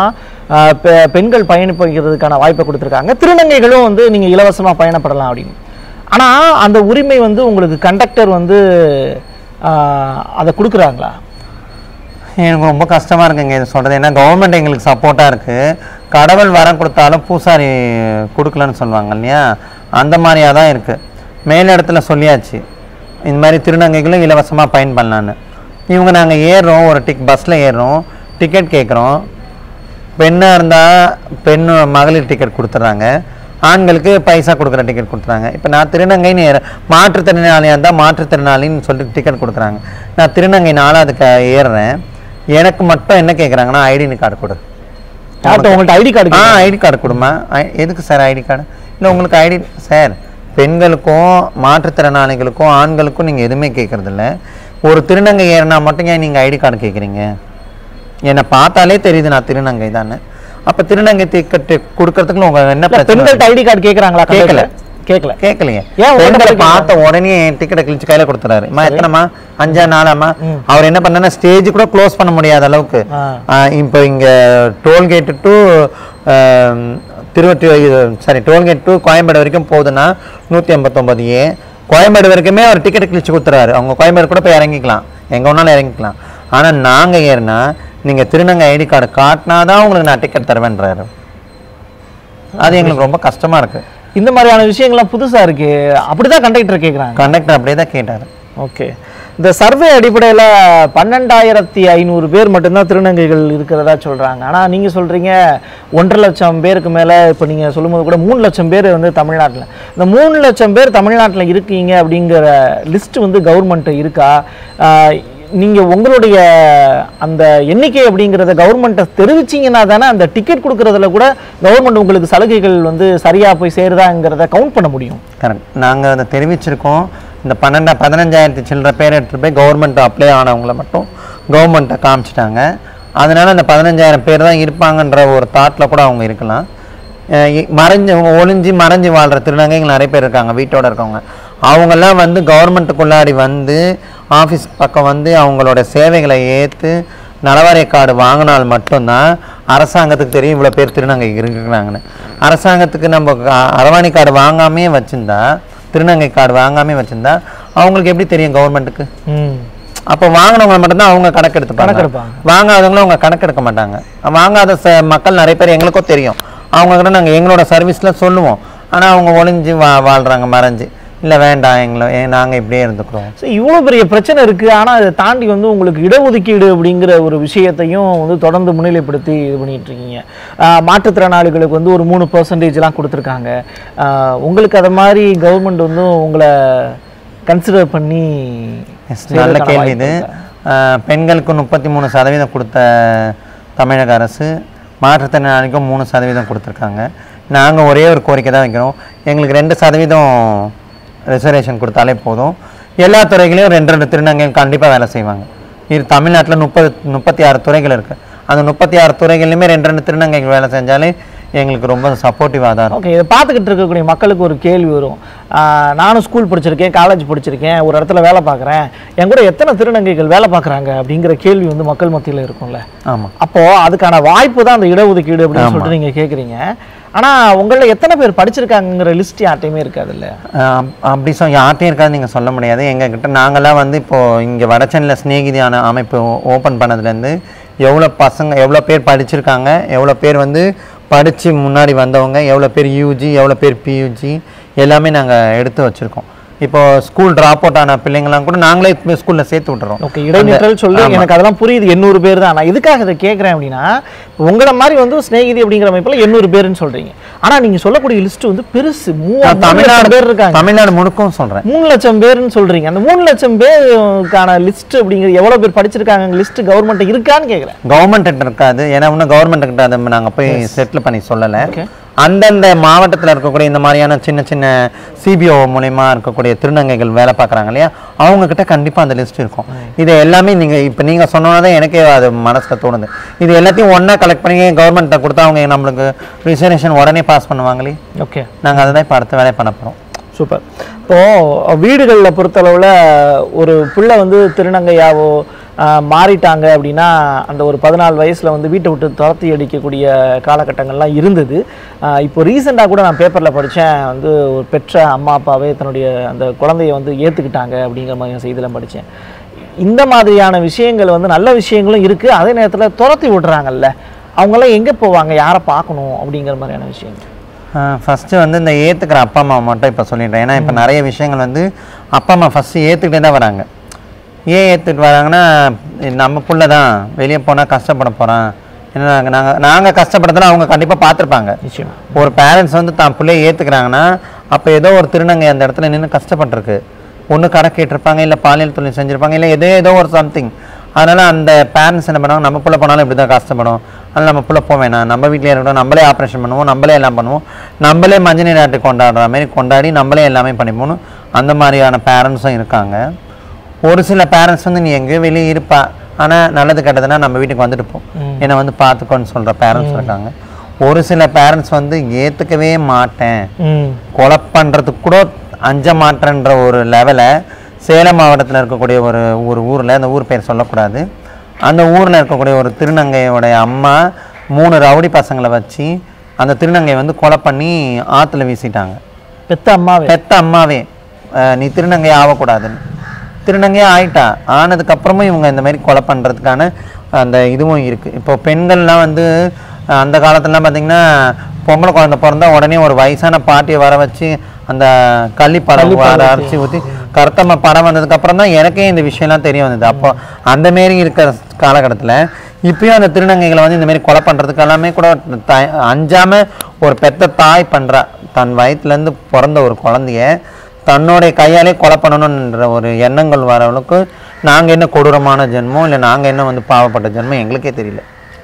B: இலவசமாக பெண்கள் பயணிப்பதற்கான வாய்ப்பை கொடுத்துருக்காங்க திருநங்கைகளும் வந்து நீங்கள் இலவசமாக பயணப்படலாம் அப்படின்னு ஆனால் அந்த உரிமை வந்து உங்களுக்கு கண்டக்டர் வந்து ஆஹ், அதை கொடுக்குறாங்களா
A: எனக்கு ரொம்ப கஷ்டமாக இருக்குங்க இது சொல்கிறது ஏன்னா கவர்மெண்ட் எங்களுக்கு சப்போர்ட்டாக இருக்குது கடவுள் வரம் கொடுத்தாலும் பூசாரி கொடுக்கலன்னு சொல்லுவாங்க இல்லையா அந்த மாதிரியாக தான் இருக்குது மேல் இடத்துல சொல்லியாச்சு இந்த மாதிரி திருநங்கைகளும் இலவசமாக பயன் பண்ணலான்னு இவங்க நாங்கள் ஏறுறோம் ஒரு டிக் பஸ்ஸில் ஏறுறோம் டிக்கெட் கேட்குறோம் பெண்ணாக இருந்தால் பெண் மகளிர் டிக்கெட் கொடுத்துட்றாங்க ஆண்களுக்கு பைசா கொடுக்குற டிக்கெட் கொடுத்துறாங்க இப்போ நான் திருநங்கைன்னு ஏற மாற்றுத்திறனாளியாக இருந்தால் மாற்றுத்திறனாளின்னு சொல்லிட்டு டிக்கெட் கொடுக்குறாங்க நான் திருநங்கை நாலாவது க ஏறுறேன் எனக்கு மட்டும் என்ன கேட்குறாங்கன்னா ஐடி கார்டு கொடு
B: யார்கிட்ட உங்கள்ட்ட ஐடி கார்டு
A: ஆ ஐடி கார்டு கொடுமா ஐ- எதுக்கு சார் ஐடி கார்டு இல்லை உங்களுக்கு ஐடி சார் பெண்களுக்கும் மாற்றுத்திறனாளிகளுக்கும் ஆண்களுக்கும் நீங்கள் எதுவுமே கேட்குறதில்ல ஒரு திருநங்கை ஏறினா மட்டும் ஏன் நீங்கள் ஐடி கார்டு கேட்குறீங்க என்னை பார்த்தாலே தெரியுது நான் திருநங்கை தானே அப்போ திருநங்கை டிக்கெட் கொடுக்கறதுக்கு உங்க என்ன பிரச்சனை
B: பெண்கள்ட்ட ஐடி கார்டு கேட்குறாங்களா
A: கேட்கல.
B: கேட்கல
A: கேட்கலையே
B: ஏன் உங்கள்ட்ட
A: பெண்களை
B: கேட்கல?
A: பார்த்த உடனே டிக்கெட்டை கிழிச்சு கையில கொடுத்துறாரு அம்மா எத்தனைம்மா அஞ்சா நாலாமா அவர் என்ன பண்ணா ஸ்டேஜ் கூட க்ளோஸ் பண்ண முடியாத அளவுக்கு
B: ஆ.
A: ஆ, இப்போ இங்க டோல்கேட் டு திருவட்டி சாரி டோல்கேட் டு கோயம்பேடு வரைக்கும் போகுதுன்னா நூற்றி ஐம்பத்தொம்பது ஏ கோயம்பேடு வரைக்குமே அவர் டிக்கெட் கிழிச்சு கொடுத்துறாரு அவங்க கோயம்பேடு கூட போய் இறங்கிக்கலாம் எங்க வேணாலும் இறங்கிக்கலாம் ஆனா நாங்க ஏறினா நீங்க திருநங்கை ஐடி கார்டு காட்டினாதான் உங்களுக்கு நான் டிக்கெட் தருவேன்றாரு அது எங்களுக்கு ரொம்ப கஷ்டமா இருக்கு
B: இந்த மாதிரியான விஷயங்கள்லாம் புதுசா இருக்கு அப்படிதான் கண்டக்டர் கேட்குறாங்க
A: கண்டக்டர் அப்படியே தான் கேட்டார்
B: ஓகே இந்த சர்வே அடிப்படையில் பன்னெண்டாயிரத்தி ஐநூறு பேர் மட்டும்தான் திருநங்கைகள் இருக்கிறதா சொல்கிறாங்க ஆனால் நீங்கள் சொல்கிறீங்க ஒன்றரை லட்சம் பேருக்கு மேலே இப்போ நீங்கள் சொல்லும்போது கூட மூணு லட்சம் பேர் வந்து தமிழ்நாட்டில் இந்த மூணு லட்சம் பேர் தமிழ்நாட்டில் இருக்கீங்க அப்படிங்கிற லிஸ்ட் வந்து கவர்மெண்ட் இருக்கா நீங்கள் உங்களுடைய அந்த எண்ணிக்கை அப்படிங்கிறத கவர்மெண்ட்டை தெரிவிச்சீங்கன்னா தானே அந்த டிக்கெட் கொடுக்கறதுல கூட கவர்மெண்ட் உங்களுக்கு சலுகைகள் வந்து சரியாக போய் சேருதாங்கிறத கவுண்ட் பண்ண முடியும்
A: கரெக்ட் நாங்கள் அதை தெரிவிச்சிருக்கோம் இந்த பன்னெண்டா பதினஞ்சாயிரத்தி சில்லற பேர் எடுத்துகிட்டு போய் கவர்மெண்ட் அப்ளை ஆனவங்கள மட்டும் கவர்மெண்ட்டை காமிச்சிட்டாங்க அதனால அந்த பதினஞ்சாயிரம் பேர் தான் இருப்பாங்கன்ற ஒரு தாட்டில் கூட அவங்க இருக்கலாம் அஹ் இ- மறைஞ்சு ஒளிஞ்சு மறைஞ்சு வாழ்கிற திருநங்கைகள் நிறைய பேர் இருக்காங்க வீட்டோட இருக்கவங்க அவங்கெல்லாம் வந்து கவர்மெண்ட்டுக்குள்ளாடி வந்து ஆஃபீஸ் பக்கம் வந்து அவங்களோட சேவைகளை ஏற்று நலவாரிய கார்டு வாங்கினால் மட்டும்தான் அரசாங்கத்துக்கு தெரியும் இவ்வளோ பேர் திருநங்கை இருக்கிறாங்கன்னு அரசாங்கத்துக்கு நம்ம க- அரவாணி கார்டு வாங்காமே வச்சுருந்தா திருநங்கை கார்டு வாங்காமே வச்சுருந்தா அவங்களுக்கு எப்படி தெரியும் கவர்மெண்ட்டுக்கு
B: ம்
A: அப்போ வாங்கினவங்க மட்டும்தான் அவங்க கணக்கெடுத்துப்பாங்க
B: கணக்கெடுப்பாங்க.
A: வாங்காதவங்களும் அவங்க கணக்கெடுக்க மாட்டாங்க வாங்காத ச மக்கள் நிறைய பேர் எங்களுக்கும் தெரியும் அவங்க கிட்ட நாங்கள் எங்களோட சர்வீஸில் சொல்லுவோம் ஆனால் அவங்க ஒளிஞ்சு வா வாழ்கிறாங்க மறைஞ்சு இல்லை வேண்டாம் எங்களை நாங்கள் இப்படியே இருந்துக்கிறோம்
B: ஸோ இவ்வளோ பெரிய பிரச்சனை இருக்குது ஆனால் அதை தாண்டி வந்து உங்களுக்கு இடஒதுக்கீடு அப்படிங்கிற ஒரு விஷயத்தையும் வந்து தொடர்ந்து முன்னிலைப்படுத்தி இது பண்ணிட்டு இருக்கீங்க ஆஹ் மாற்றுத்திறனாளிகளுக்கு வந்து ஒரு மூணு பர்சன்டேஜ்லாம் கொடுத்துருக்காங்க ஆஹ் உங்களுக்கு அதை மாதிரி கவர்மெண்ட் வந்து உங்களை கன்சிடர் பண்ணி
A: Yes, நல்ல
B: செய்வதற்கான
A: கேள்வி
B: வாய்ப்பு
A: இது
B: இருக்கா?
A: அஹ், பெண்களுக்கு முப்பத்தி மூணு சதவீதம் கொடுத்த தமிழக அரசு மாற்றுத்திறனாளிக்கும் மூணு சதவீதம் கொடுத்துருக்காங்க நாங்கள் ஒரே ஒரு கோரிக்கை தான் வைக்கிறோம் எங்களுக்கு ரெண்டு சதவீதம் ரிசர்வேஷன் கொடுத்தாலே போதும் எல்லா துறைகளையும் ரெண்டு ரெண்டு திருநங்கை கண்டிப்பாக வேலை செய்வாங்க இது தமிழ்நாட்டில் முப்பது முப்பத்தி ஆறு துறைகள் இருக்குது அந்த முப்பத்தி ஆறு துறைகள்லையுமே ரெண்டு ரெண்டு திருநங்கைகள் வேலை செஞ்சாலே எங்களுக்கு ரொம்ப சப்போர்ட்டிவாக தான் இருக்கும்
B: ஓகே இதை பார்த்துக்கிட்டு இருக்கக்கூடிய மக்களுக்கு ஒரு கேள்வி வரும் ஆஹ் நானும் ஸ்கூல் படிச்சிருக்கேன் காலேஜ் படிச்சிருக்கேன் ஒரு இடத்துல வேலை பார்க்குறேன் என் கூட எத்தனை திருநங்கைகள் வேலை பார்க்குறாங்க அப்படிங்கிற கேள்வி வந்து மக்கள் மத்தியில் இருக்கும்ல
A: ஆமாம்
B: அப்போ அதுக்கான வாய்ப்பு தான் அந்த இடஒதுக்கீடு அப்படின்னு சொல்லிட்டு நீங்க கேக்குறீங்க ஆனா உங்கள எத்தனை பேர் படிச்சிருக்காங்கங்கிற லிஸ்ட் யார்ட்டையுமே இருக்காது இல்ல
A: ஆஹ் அப்படி சொல் யார்ட்டையும் இருக்காது நீங்கள் சொல்ல முடியாது எங்ககிட்ட நாங்களாம் வந்து இப்போது இங்கே வடச்சென்னையில் ஸ்நேகிதியான அமைப்பு ஓப்பன் பண்ணதுலேருந்து எவ்வளோ பசங்க எவ்வளோ பேர் படிச்சிருக்காங்க எவ்வளோ பேர் வந்து படித்து முன்னாடி வந்தவங்க எவ்வளோ பேர் யூஜி எவ்வளோ பேர் பியூஜி எல்லாமே நாங்கள் எடுத்து வச்சுருக்கோம் இப்போ ஸ்கூல் ட்ராப் அவுட் ஆன பிள்ளைங்களாம் கூட நாங்களே ஸ்கூலில் சேர்த்து விட்டுறோம்
B: ஓகே இடைநிற்றல் சொல்லி எனக்கு அதெல்லாம் புரியுது எண்ணூறு பேர் தான் நான் எதுக்காக இதை கேட்குறேன் அப்படின்னா உங்களை மாதிரி வந்து ஸ்நேகிதி அப்படிங்கிற அமைப்பில் எண்ணூறு பேருன்னு சொல்றீங்க ஆனா நீங்க சொல்லக்கூடிய லிஸ்ட் வந்து பெருசு மூ-
A: நான்
B: மூணு
A: தமிழ்நாடு
B: லட்சம் பேர் இருக்காங்க
A: தமிழ்நாடு முழுக்கும் சொல்கிறேன்
B: மூணு லட்சம் பேர்னு சொல்றீங்க அந்த மூணு லட்சம் பேருக்கான லிஸ்ட் அப்படிங்கிறது எவ்வளவு பேர் படிச்சிருக்காங்க லிஸ்ட் கவர்மெண்ட் இருக்கான்னு கேட்குறேன்
A: கவர்மெண்ட் இருக்காது ஏன்னா இன்னும் கவர்மெண்ட் கிட்ட அதை நாங்கள் போய் செட்டில் பண்ணி சொல்லலை
B: ஓகே
A: அந்தந்த மாவட்டத்தில் இருக்கக்கூடிய இந்த மாதிரியான சின்ன சின்ன சிபிஓ மூலயமா இருக்கக்கூடிய திருநங்கைகள் வேலை பார்க்குறாங்க இல்லையா அவங்க கிட்ட கண்டிப்பாக அந்த லிஸ்ட் இருக்கும் இது எல்லாமே நீங்கள் இப்போ நீங்கள் சொன்னோன்னே எனக்கே அது மனசில் தோணுது இது எல்லாத்தையும் ஒன்றா கலெக்ட் பண்ணி கவர்மெண்ட்டை கொடுத்தா அவங்க நம்மளுக்கு ரிசர்வேஷன் உடனே பாஸ் பண்ணுவாங்களே
B: ஓகே
A: நாங்கள் அதை தான் இப்போ அடுத்த வேலையை பண்ண போகிறோம்
B: சூப்பர் இப்போ வீடுகளில் பொறுத்தளவில் ஒரு பிள்ளை வந்து திருநங்கையாவோ ஆஹ், மாறிட்டாங்க அப்படின்னா அந்த ஒரு பதினாலு வயசில் வந்து வீட்டை விட்டு துரத்தி அடிக்கக்கூடிய காலகட்டங்கள்லாம் இருந்தது ஆஹ், இப்போ ரீசெண்டாக கூட நான் பேப்பரில் படித்தேன் வந்து ஒரு பெற்ற அம்மா அப்பாவே தன்னுடைய அந்த குழந்தைய வந்து ஏற்றுக்கிட்டாங்க அப்படிங்கிற மாதிரி செய்திலாம் படித்தேன் இந்த மாதிரியான விஷயங்கள் வந்து நல்ல விஷயங்களும் இருக்குது அதே நேரத்தில் துரத்தி விடுறாங்கல்ல அவங்கெல்லாம் எங்கே போவாங்க யாரை பார்க்கணும் அப்படிங்கிற மாதிரியான விஷயங்கள்
A: ஃபஸ்ட்டு வந்து இந்த ஏற்றுக்கிற அப்பா அம்மா மட்டும் இப்போ சொல்லிடுறேன் ஏன்னா இப்போ நிறைய விஷயங்கள் வந்து அப்பா அம்மா ஃபஸ்ட்டு ஏற்றுக்கிட்டே தான் வராங்க ஏன் ஏற்றுக்கிட்டு வராங்கன்னா இது நம்ம புள்ள தான் வெளியே போனால் கஷ்டப்பட போகிறான் ஏன்னா நாங்கள் நாங்கள் நாங்கள் கஷ்டப்படுறதுல அவங்க கண்டிப்பாக பார்த்துருப்பாங்க
B: நிச்சயம்
A: ஒரு பேரண்ட்ஸ் வந்து தான் பிள்ளைய ஏற்றுக்கிறாங்கன்னா அப்போ ஏதோ ஒரு திருநங்கை அந்த இடத்துல நின்று கஷ்டப்பட்டிருக்கு ஒன்று கடை கேட்டிருப்பாங்க இல்லை பாலியல் தொழில் செஞ்சுருப்பாங்க இல்லை ஏதோ ஏதோ ஒரு சம்திங் அதனால் அந்த பேரண்ட்ஸ் என்ன பண்ணுவாங்க நம்ம புள்ள போனாலும் இப்படி தான் கஷ்டப்படும் அதனால் நம்ம புள்ள போக வேணாம் நம்ம வீட்டிலே இருக்கட்டும் நம்மளே ஆப்ரேஷன் பண்ணுவோம் நம்மளே எல்லாம் பண்ணுவோம் நம்மளே மஞ்சள் நீராட்டு கொண்டாடுற மாதிரி கொண்டாடி நம்மளே எல்லாமே பண்ணிப்போம் அந்த மாதிரியான பேரண்ட்ஸும் இருக்காங்க ஒரு சில பேரண்ட்ஸ் வந்து நீ எங்கேயோ வெளியே இருப்பா ஆனால் நல்லது கெட்டதுன்னா நம்ம வீட்டுக்கு வந்துட்டு போ என்னை வந்து பார்த்துக்கோன்னு சொல்கிற பேரண்ட்ஸ் இருக்காங்க ஒரு சில பேரண்ட்ஸ் வந்து ஏற்றுக்கவே மாட்டேன்
B: ம்
A: கொலை பண்ணுறதுக்கு கூட அஞ்ச மாட்டேன்ற ஒரு லெவலை சேலம் மாவட்டத்தில் இருக்கக்கூடிய ஒரு ஒரு ஊரில் அந்த ஊர் பேர் சொல்லக்கூடாது அந்த ஊரில் இருக்கக்கூடிய ஒரு திருநங்கையோடைய அம்மா மூணு ரவுடி பசங்களை வச்சு அந்த திருநங்கையை வந்து கொலை பண்ணி ஆற்றுல வீசிட்டாங்க
B: பெத்த அம்மாவே
A: பெத்த அம்மாவே அஹ் நீ திருநங்கை ஆகக்கூடாதுன்னு திருநங்கையே ஆயிட்டா ஆனதுக்கப்புறமும் இவங்க இந்த மாதிரி கொலை பண்ணுறதுக்கான அந்த இதுவும் இருக்குது இப்போ பெண்கள்லாம் வந்து அஹ் அந்த காலத்துலலாம் பார்த்தீங்கன்னா பொம்பளை குழந்தை பிறந்தா உடனே ஒரு வயசான பாட்டியை வர வச்சு அந்த கள்ளிப்படம் வர அரைச்சி ஊற்றி கருத்தம்மா படம் வந்ததுக்கப்புறம் தான் எனக்கே இந்த விஷயம்லாம் தெரிய வந்தது அப்போ அந்த மாரி இருக்கிற காலகட்டத்தில் இப்பயும் அந்த திருநங்கைகளை வந்து இந்த மாதிரி கொலை பண்ணுறதுக்கு எல்லாமே கூட த- அஞ்சாம ஒரு பெத்த தாய் பண்ணுறா தன் வயிற்றுலேருந்து பிறந்த ஒரு குழந்தைய தன்னுடைய கையாலே கொலை பண்ணணுன்ற ஒரு எண்ணங்கள் வரவளுக்கு நாங்கள் என்ன கொடூரமான ஜென்மம் இல்லை நாங்கள் என்ன வந்து பாவப்பட்ட ஜென்மம் எங்களுக்கே தெரியல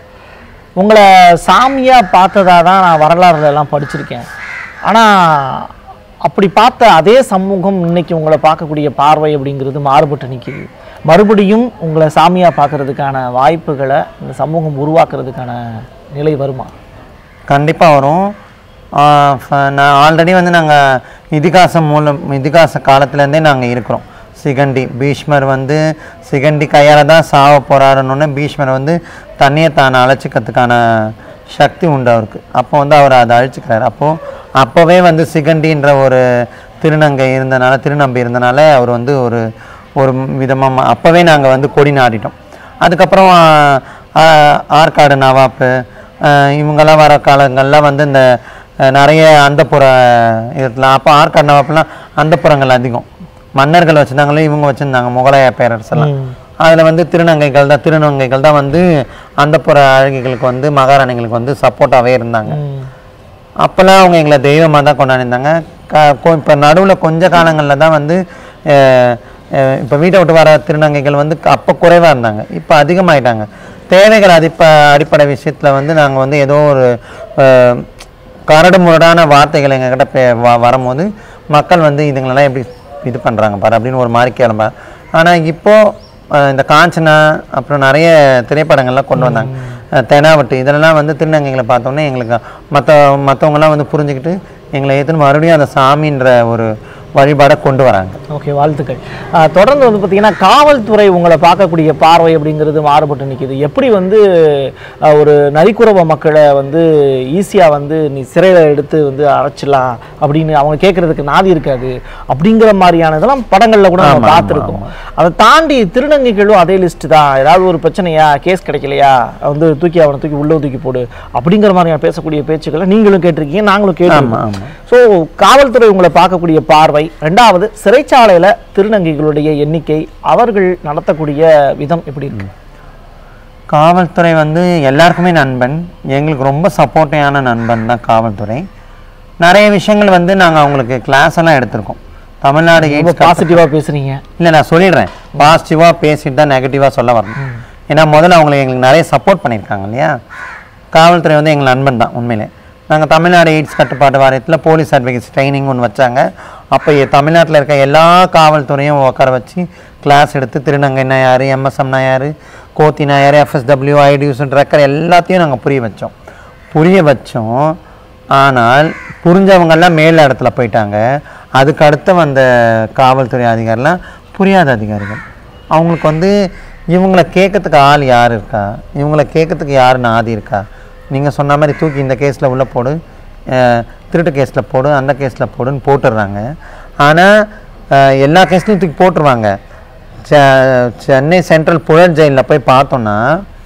B: உங்களை சாமியா பார்த்ததா தான் நான் வரலாறுல எல்லாம் படிச்சிருக்கேன் ஆனா அப்படி பார்த்த அதே சமூகம் இன்னைக்கு உங்களை பார்க்கக்கூடிய பார்வை அப்படிங்கிறது மாறுபட்டு நிக்குது மறுபடியும் உங்களை சாமியா பார்க்கறதுக்கான வாய்ப்புகளை இந்த சமூகம் உருவாக்குறதுக்கான நிலை வருமா
A: கண்டிப்பாக வரும் ஆஹ் ஃப- நான் ஆல்ரெடி வந்து நாங்கள் இதிகாசம் மூலம் இதிகாச காலத்துலேருந்தே நாங்கள் இருக்கிறோம் சிகண்டி பீஷ்மர் வந்து சிகண்டி கையால் தான் சாவ போகிறாருன்னு பீஷ்மர் வந்து தண்ணியை தான் அழைச்சிக்கிறதுக்கான சக்தி உண்டு அவருக்கு அப்போ வந்து அவர் அதை அழிச்சுக்கிறார் அப்போது அப்போவே வந்து சிகண்டின்ற ஒரு திருநங்கை இருந்தனால திருநம்பி இருந்தனால அவர் வந்து ஒரு ஒரு விதமாக அப்போவே நாங்கள் வந்து கொடி நாடிட்டோம் அதுக்கப்புறம் ஆ, ஆற்காடு நவாப்பு ஆ, இவங்கெல்லாம் வர காலங்களில் வந்து இந்த ஆ, நிறைய அந்தப்புற இதில் அப்போ ஆற்காடு நவாப்புலாம் அந்தப்புறங்கள் அதிகம் மன்னர்கள் வச்சுருந்தாங்களே இவங்க வச்சுருந்தாங்க முகலாய பேரரசெல்லாம் அதில் வந்து திருநங்கைகள் தான் திருநங்கைகள் தான் வந்து அந்தப்புற அழகிகளுக்கு வந்து மகாராணிகளுக்கு வந்து சப்போர்ட்டாகவே இருந்தாங்க
B: ம்.
A: அப்போல்லாம் அவங்க எங்களை தெய்வமாக தான் கொண்டாடிருந்தாங்க க இப்போ நடுவில் கொஞ்ச காலங்களில் தான் வந்து இப்போ வீட்டை விட்டு வர திருநங்கைகள் வந்து அப்போ குறைவாக இருந்தாங்க இப்போ அதிகமாயிட்டாங்க தேவைகள் அடிப்ப அடிப்படை விஷயத்தில் வந்து நாங்கள் வந்து ஏதோ ஒரு அஹ், கரடு முரடான வார்த்தைகள் எங்ககிட்ட பே வ வரும்போது மக்கள் வந்து இதுங்களெல்லாம் எப்படி இது பண்ணுறாங்க பாரு அப்படின்னு ஒரு மாதிரி கிளம்ப ஆனால் இப்போது அஹ் இந்த காஞ்சனா அப்புறம் நிறைய திரைப்படங்கள்லாம் கொண்டு வந்தாங்க அஹ் தெனாவட்டு இதெல்லாம் வந்து திருநங்கைகளை பார்த்தோன்னே எங்களுக்கு மற்ற மற்றவங்கலாம் வந்து புரிஞ்சுக்கிட்டு எங்களை ஏற்றுன்னு மறுபடியும் அந்த சாமின்ற ஒரு வழிபாடை கொண்டு வராங்க
B: ஓகே வாழ்த்துக்கள் ஆ, தொடர்ந்து வந்து பார்த்தீங்கன்னா காவல்துறை உங்களை பார்க்கக்கூடிய பார்வை அப்படிங்கிறது மாறுபட்டு நிற்கிது எப்படி வந்து ஆ, ஒரு நரிக்குறவ மக்களை வந்து ஈஸியாக வந்து நீ சிறையில் எடுத்து வந்து அரைச்சிடலாம் அப்படின்னு அவங்க கேட்கறதுக்கு நாதி இருக்காது அப்படிங்கிற மாதிரியான இதெல்லாம் படங்களில் கூட நம்ம பார்த்துருக்கோம் அதை தாண்டி திருநங்கைகளும் அதே லிஸ்ட் தான் ஏதாவது ஒரு பிரச்சனையா கேஸ் கிடைக்கலையா வந்து தூக்கி அவனை தூக்கி உள்ள தூக்கி போடு அப்படிங்கிற மாதிரியான பேசக்கூடிய பேச்சுக்களை நீங்களும் கேட்டிருக்கீங்க நாங்களும் கேட்டிருக்கோம்
A: ஆமா.
B: ஸோ காவல்துறை உங்களை பார்க்கக்கூடிய பார்வை ரெண்டாவது சிறைச்சாலையில திருநங்கைகளுடைய எண்ணிக்கை அவர்கள் நடத்தக்கூடிய விதம் எப்படி இருக்கு
A: காவல்துறை வந்து எல்லாருக்குமே நண்பன் எங்களுக்கு ரொம்ப சப்போர்ட்டிவான நண்பன் தான் காவல்துறை நிறைய விஷயங்கள் வந்து நாங்கள் அவங்களுக்கு கிளாஸ் எல்லாம் எடுத்திருக்கோம் தமிழ்நாடு
B: ரொம்ப
A: எய்ட்ஸ்
B: பாசிட்டிவா பேசுறீங்க
A: இல்லை நான் சொல்லிடுறேன் பாசிட்டிவாக பேசிட்டு தான் நெகட்டிவாக சொல்ல வரணும் ஏன்னா முதல்ல அவங்க எங்களுக்கு நிறைய சப்போர்ட் பண்ணியிருக்காங்க இல்லையா காவல்துறை வந்து எங்கள் நண்பன் தான் உண்மையிலே நாங்கள் தமிழ்நாடு எய்ட்ஸ் கட்டுப்பாட்டு வாரியத்தில் போலீஸ் அட்வொகேட்ஸ் ட்ரைனிங் ஒன்று வச்சாங்க அப்போ தமிழ்நாட்டில் இருக்க எல்லா காவல்துறையும் உட்கார வச்சு கிளாஸ் எடுத்து திருநங்கைனா யார் எம்எஸ்எம்னா யார் கோத்தினா யார் எஃப்எஸ்டபிள்யூ ஐடியூஸ் ட்ரக்கர் எல்லாத்தையும் நாங்கள் புரிய வச்சோம் புரிய வச்சோம் ஆனால் புரிஞ்சவங்கெல்லாம் மேல் இடத்துல போயிட்டாங்க அதுக்கு அடுத்து வந்த காவல்துறை அதிகாரிலாம் புரியாத அதிகாரிகள் அவங்களுக்கு வந்து இவங்களை கேட்கறதுக்கு ஆள் யார் இருக்கா இவங்களை கேட்கறதுக்கு யார் நாதி இருக்கா நீங்கள் சொன்ன மாதிரி தூக்கி இந்த கேஸில் உள்ள போடு அஹ், திருட்டு கேஸில் போடு அந்த கேஸில் போடுன்னு போட்டுடுறாங்க ஆனால் எல்லா கேஸ்லையும் தூக்கி போட்டுருவாங்க செ- சென்னை சென்ட்ரல் புழல் ஜெயிலில் போய் பார்த்தோன்னா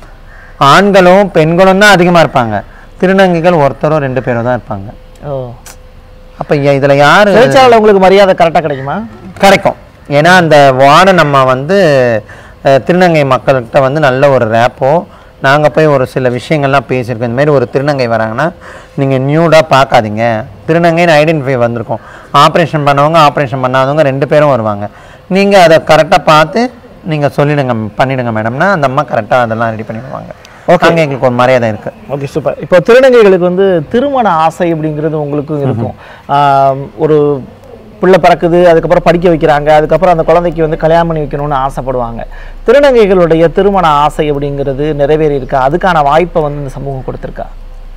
A: ஆண்களும் பெண்களும் தான் அதிகமாக இருப்பாங்க திருநங்கைகள் ஒருத்தரோ ரெண்டு பேரோ தான் இருப்பாங்க
B: ஓ
A: அப்போ இதில் யார்
B: சிறைச்சாலையில் உங்களுக்கு மரியாதை கரெக்டா கிடைக்குமா
A: கிடைக்கும் ஏன்னா அந்த வார்டை நம்ம வந்து அஹ், திருநங்கை மக்கள்கிட்ட வந்து நல்ல ஒரு ரேப்போ நாங்கள் போய் ஒரு சில விஷயங்கள்லாம் பேசியிருக்கோம் இந்த மாதிரி ஒரு திருநங்கை வராங்கன்னா நீங்கள் நியூடாக பார்க்காதீங்க திருநங்கைன்னு ஐடென்டிஃபை வந்திருக்கோம் ஆப்ரேஷன் பண்ணவங்க ஆப்ரேஷன் பண்ணாதவங்க ரெண்டு பேரும் வருவாங்க நீங்கள் அதை கரெக்டாக பார்த்து நீங்கள் சொல்லிடுங்க பண்ணிடுங்க மேடம்னா அந்த அம்மா கரெக்டாக அதெல்லாம் ரெடி பண்ணிடுவாங்க அங்கே எங்களுக்கு ஒரு மரியாதை இருக்குது
B: ஓகே சூப்பர் இப்போ திருநங்கைகளுக்கு வந்து திருமண ஆசை அப்படிங்கிறது உங்களுக்கும் இருக்கும் ஆம், ஒரு பிள்ளை பிறக்குது அதுக்கப்புறம் படிக்க வைக்கிறாங்க அதுக்கப்புறம் அந்த குழந்தைக்கு வந்து கல்யாணம் பண்ணி வைக்கணும்னு ஆசைப்படுவாங்க திருநங்கைகளுடைய திருமண ஆசை அப்படிங்கிறது நிறைவேறி இருக்கா அதுக்கான வாய்ப்பை வந்து இந்த சமூகம் கொடுத்துருக்கா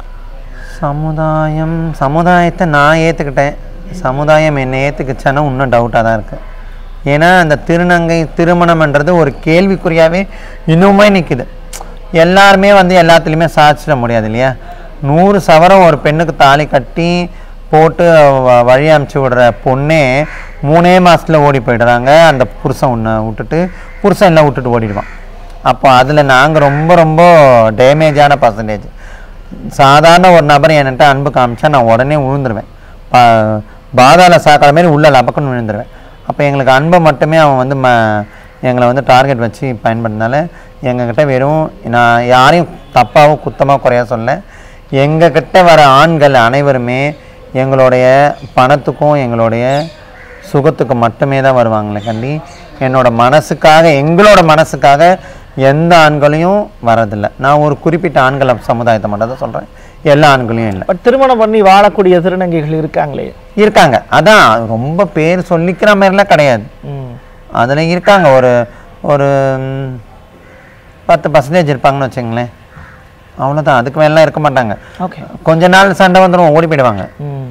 A: சமுதாயம் சமுதாயத்தை நான் ஏற்றுக்கிட்டேன் சமுதாயம் என்னை ஏற்றுக்குச்சானா இன்னும் டவுட்டாக தான் இருக்குது ஏன்னா அந்த திருநங்கை திருமணம்ன்றது ஒரு கேள்விக்குறியாகவே இன்னுமே நிற்குது எல்லாருமே வந்து எல்லாத்துலேயுமே சாதிச்சிட முடியாது இல்லையா நூறு சவரம் ஒரு பெண்ணுக்கு தாலி கட்டி போட்டு வ- வழி அமுச்சு விடுற பொண்ணே மூணே மாசத்துல ஓடி போயிடுறாங்க அந்த புருஷன் ஒன்று விட்டுட்டு புருஷன் எல்லாம் விட்டுட்டு ஓடிடுவான் அப்போ அதில் நாங்கள் ரொம்ப ரொம்ப டேமேஜான பர்சன்டேஜ் சாதாரண ஒரு நபர் என்கிட்ட அன்பு காமிச்சா நான் உடனே விழுந்துருவேன் பா பாதாள சாக்கடை மாரி உள்ள லபக்குன்னு விழுந்துருவேன் அப்போ எங்களுக்கு அன்பை மட்டுமே அவன் வந்து ம எங்களை வந்து டார்கெட் வச்சு பயன்படுத்தினால எங்ககிட்ட வெறும் நான் யாரையும் தப்பாவோ குத்தமாக குறையா சொல்ல எங்ககிட்ட வர ஆண்கள் அனைவருமே எங்களுடைய பணத்துக்கும் எங்களுடைய சுகத்துக்கு மட்டுமே தான் வருவாங்களே கண்டி என்னோட மனசுக்காக எங்களோட மனசுக்காக எந்த ஆண்களையும் வரதில்லை நான் ஒரு குறிப்பிட்ட ஆண்கள் சமுதாயத்தை மட்டும் தான் சொல்கிறேன் எல்லா ஆண்களையும் இல்லை
B: பட் திருமணம் பண்ணி வாழக்கூடிய திருநங்கைகள் இருக்காங்களே
A: இருக்காங்க அதான் ரொம்ப பேர் சொல்லிக்கிற மாதிரிலாம் கிடையாது
B: ம்
A: அதில் இருக்காங்க ஒரு ஒரு ம், பத்து பர்சன்டேஜ் இருப்பாங்கன்னு வச்சுங்களேன் அவ்வளோதான் அதுக்கு மேலாம் இருக்க மாட்டாங்க
B: ஓகே
A: கொஞ்ச நாள் சண்டை வந்துடும் ஓடி போயிடுவாங்க
B: ம்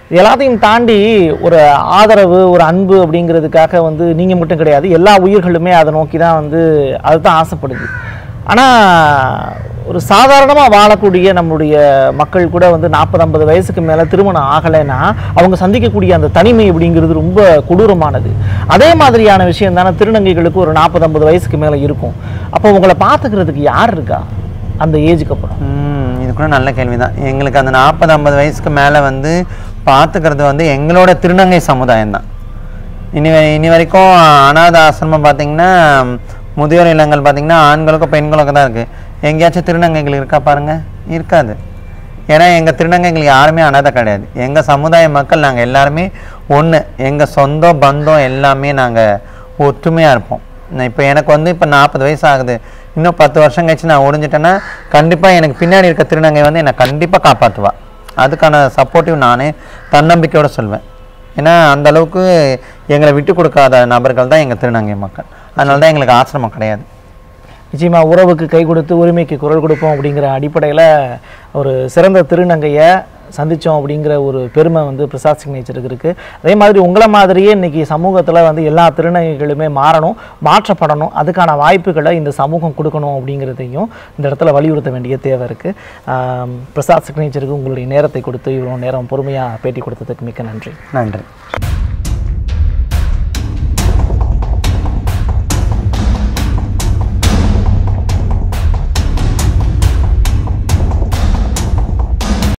B: இது எல்லாத்தையும் தாண்டி ஒரு ஆதரவு ஒரு அன்பு அப்படிங்கிறதுக்காக வந்து நீங்க மட்டும் கிடையாது எல்லா உயிர்களுமே அதை நோக்கி தான் வந்து அதுதான் ஆசைப்படுது ஆனா ஒரு சாதாரணமா வாழக்கூடிய நம்மளுடைய மக்கள் கூட வந்து நாற்பது ஐம்பது வயசுக்கு மேல திருமணம் ஆகலைன்னா அவங்க சந்திக்கக்கூடிய அந்த தனிமை அப்படிங்கிறது ரொம்ப கொடூரமானது அதே மாதிரியான விஷயம் தானே திருநங்கைகளுக்கு ஒரு நாற்பது ஐம்பது வயசுக்கு மேல இருக்கும் அப்போ உங்களை பார்த்துக்கிறதுக்கு யார் இருக்கா அந்த ஏஜுக்கு அப்புறம்
A: ம், இது கூட நல்ல கேள்வி தான் எங்களுக்கு அந்த நாற்பது ஐம்பது வயசுக்கு மேலே வந்து பார்த்துக்கிறது வந்து எங்களோட திருநங்கை சமுதாயம் தான் இனி வரை- இனி வரைக்கும் அனாத ஆசிரமம் பார்த்தீங்கன்னா முதியோர் இல்லங்கள் பார்த்தீங்கன்னா ஆண்களுக்கும் பெண்களுக்கும் தான் இருக்குது எங்கேயாச்சும் திருநங்கைகள் இருக்கா பாருங்க இருக்காது ஏன்னா எங்கள் திருநங்கைகள் யாருமே அனாதை கிடையாது எங்கள் சமுதாய மக்கள் நாங்கள் எல்லாருமே ஒன்று எங்கள் சொந்தம் பந்தம் எல்லாமே நாங்கள் ஒற்றுமையாக இருப்போம் இப்போ எனக்கு வந்து இப்போ நாற்பது வயசு ஆகுது இன்னும் பத்து வருஷம் கழிச்சு நான் ஒடிஞ்சிட்டேன்னா கண்டிப்பாக எனக்கு பின்னாடி இருக்க திருநங்கை வந்து என்னை கண்டிப்பாக காப்பாற்றுவா அதுக்கான சப்போர்ட்டிவ் நானே தன்னம்பிக்கையோட சொல்வேன் ஏன்னா அந்த அளவுக்கு எங்களை விட்டு கொடுக்காத நபர்கள் தான் எங்கள் திருநங்கை மக்கள் அதனால தான் எங்களுக்கு ஆசிரமம் கிடையாது
B: நிச்சயமா உறவுக்கு கை கொடுத்து உரிமைக்கு குரல் கொடுப்போம் அப்படிங்கிற அடிப்படையில் ஒரு சிறந்த திருநங்கையை சந்திச்சோம் அப்படிங்கிற ஒரு பெருமை வந்து பிரசாத் சிக்னேச்சருக்கு இருக்கு அதே மாதிரி உங்களை மாதிரியே இன்னைக்கு சமூகத்தில் வந்து எல்லா திருநங்கைகளுமே மாறணும் மாற்றப்படணும் அதுக்கான வாய்ப்புகளை இந்த சமூகம் கொடுக்கணும் அப்படிங்கிறதையும் இந்த இடத்துல வலியுறுத்த வேண்டிய தேவை இருக்கு ஆம், பிரசாத் சிக்னேச்சருக்கு உங்களுடைய நேரத்தை கொடுத்து இவ்வளோ நேரம் பொறுமையாக பேட்டி கொடுத்ததுக்கு மிக்க நன்றி
A: நன்றி